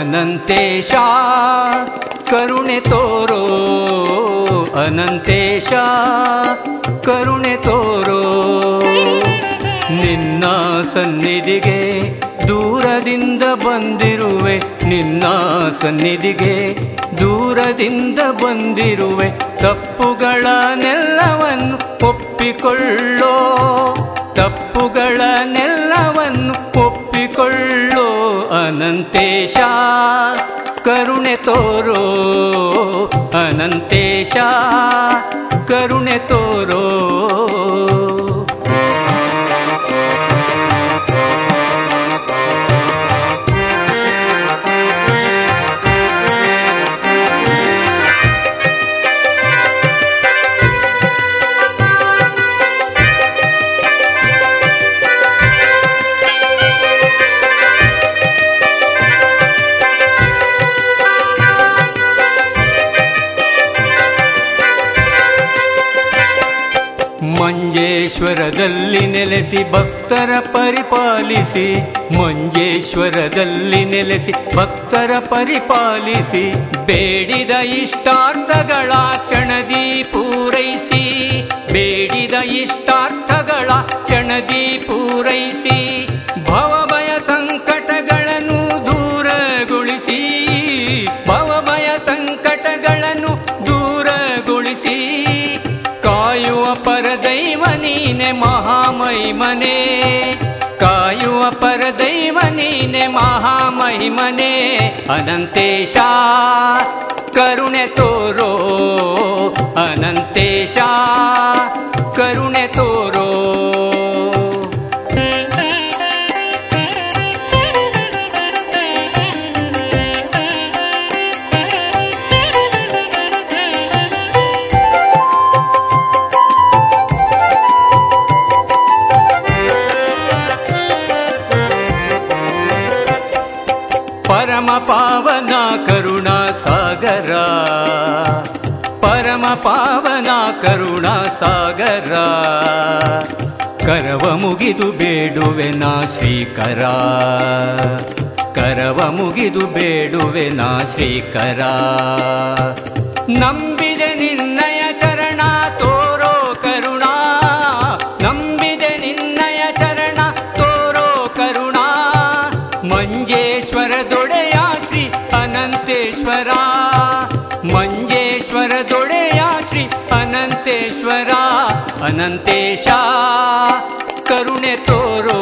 ಅನಂತೇಶ ಕರುಣೆ ತೋರೋ ಅನಂತೇಶ ಕರುಣೆ ತೋರೋ ನಿನ್ನ ಸನ್ನಿಧಿಗೆ ದೂರದಿಂದ ಬಂದಿರುವೆ ನಿನ್ನ ಸನ್ನಿಧಿಗೆ ದೂರದಿಂದ ಬಂದಿರುವೆ ತಪ್ಪುಗಳನ್ನೆಲ್ಲವನ್ನು ಒಪ್ಪಿಕೊಳ್ಳೋ ತಪ್ಪುಗಳನ್ನೆಲ್ಲವನ್ನು ಒಪ್ಪಿಕೊಳ್ಳೋ ಅನಂತೇಶ ಕರುಣೆ ತೋರೋ ಅನಂತೇಶ ಕರುಣೆ ತೋರೋ ಮಂಜೇಶ್ವರದಲ್ಲಿ ನೆಲೆಸಿ ಭಕ್ತರ ಪರಿಪಾಲಿಸಿ ಮಂಜೇಶ್ವರದಲ್ಲಿ ನೆಲೆಸಿ ಭಕ್ತರ ಪರಿಪಾಲಿಸಿ ಬೇಡಿದ ಇಷ್ಟಾರ್ಥಗಳ ಕ್ಷಣದಿ ಪೂರೈಸಿ ಬೇಡಿದ ಇಷ್ಟಾರ್ಥಗಳ ಕ್ಷಣದಿ ಪೂರೈಸಿ ಭವಭಯ ಸಂಕಟಗಳನ್ನು ದೂರಗೊಳಿಸಿ ಭವಭಯ ಸಂಕಟಗಳನ್ನು ದೂರಗೊಳಿಸಿ ಕಾಯುವ ಪರದೈವ ನೀನೆ ಮಹಾಮಹಿಮನೆ ಕಾಯುವ ಪರದೈವ ನೀನೆ ಮಹಾಮಹಿಮನೆ ಅನಂತೇಶ ಕರುಣೆ ತೋರೋ ಅನಂತೇಶ ಕರುಣೆ ತೋರೋ ಪರಮ ಪಾವನ ಕರುಣಾ ಸಾಗರ ಪರಮ ಪಾವನ ಕರುಣಾ ಸಾಗರ ಕರವ ಮುಗಿದು ಬೇಡುವೆ ನಾ ಶ್ರೀಕರ ಕರವ ಮುಗಿದು ಬೇಡುವೆ ನಾ ಶ್ರೀಕರ ನಂಬಿದೆ ನಿನ್ನಯ ಚರಣ ತೋರೋ ಕರುಣಾ ನಂಬಿದೆ ನಿನ್ನಯ ಚರಣ ತೋರೋ ಕರುಣಾ ಮಂಜೇಶ್ವರ ದೊಡೆಯ ಶ್ರೀ ಅನಂತೇಶ್ವರ ಮಂಜೇಶ್ವರ ದೊಡೆಯ ಶ್ರೀ ಅನಂತೇಶ್ವರ ಅನಂತೇಶ ಕರುಣೆ ತೋರೋ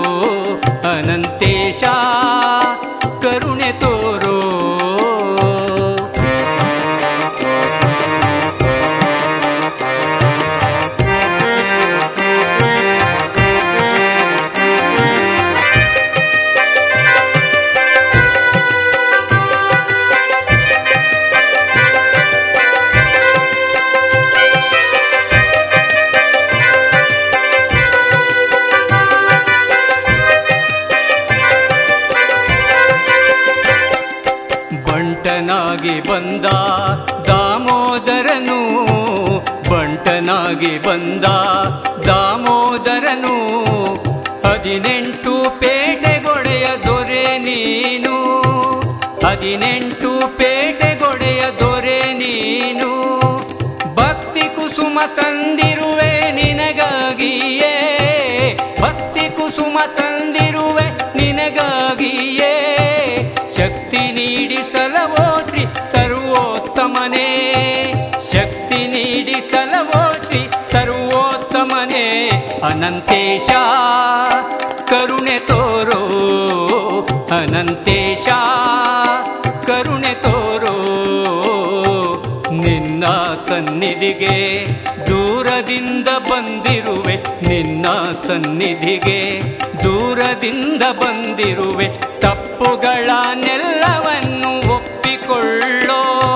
ಅನಂತೇಶ ಕರುಣೆ ತೋರೋ ಬಂಟನಾಗಿ ಬಂದ ದಾಮೋದರನು ಬಂಟನಾಗಿ ಬಂದ ದಾಮೋದರನು ಹದಿನೆಂಟು ಪೇಟೆಗೊಡೆಯ ದೊರೆ ನೀನು ಹದಿನೆಂಟು ಪೇಟೆಗೊಡೆಯ ದೊರೆ ನೀನು ಭಕ್ತಿ ಕುಸುಮ ತಂದಿರುವೆ ನಿನಗಾಗಿಯೇ ಭಕ್ತಿ ಕುಸುಮ ತಂದಿರುವೆ ನಿನಗಾಗಿಯೇ ಶಕ್ತಿ ನೀಡಿಸಲವೋ ಶ್ರೀ ಸರ್ವೋತ್ತಮನೇ ಶಕ್ತಿ ನೀಡಿಸಲವೋ ಶ್ರೀ ಸರ್ವೋತ್ತಮನೇ ಅನಂತೇಶ ಕರುಣೆ ತೋರೋ ಅನಂತೇಶ ಕರುಣೆ ತೋರೋ ನಿನ್ನ ಸನ್ನಿಧಿಗೆ ದೂರದಿಂದ ಬಂದಿರುವೆ ನಿನ್ನ ಸನ್ನಿಧಿಗೆ ದೂರದಿಂದ ಬಂದಿರುವೆ ತಪ್ಪುಗಳನ್ನೆಲ್ಲವನ್ನು ಒಪ್ಪಿಕೊಳ್ಳೋ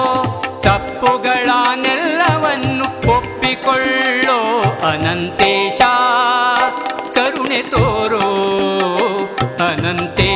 ತಪ್ಪುಗಳನ್ನೆಲ್ಲವನ್ನು ಒಪ್ಪಿಕೊಳ್ಳೋ ಅನಂತೇಶ ಕರುಣೆ ತೋರೋ ಅನಂತೇಶ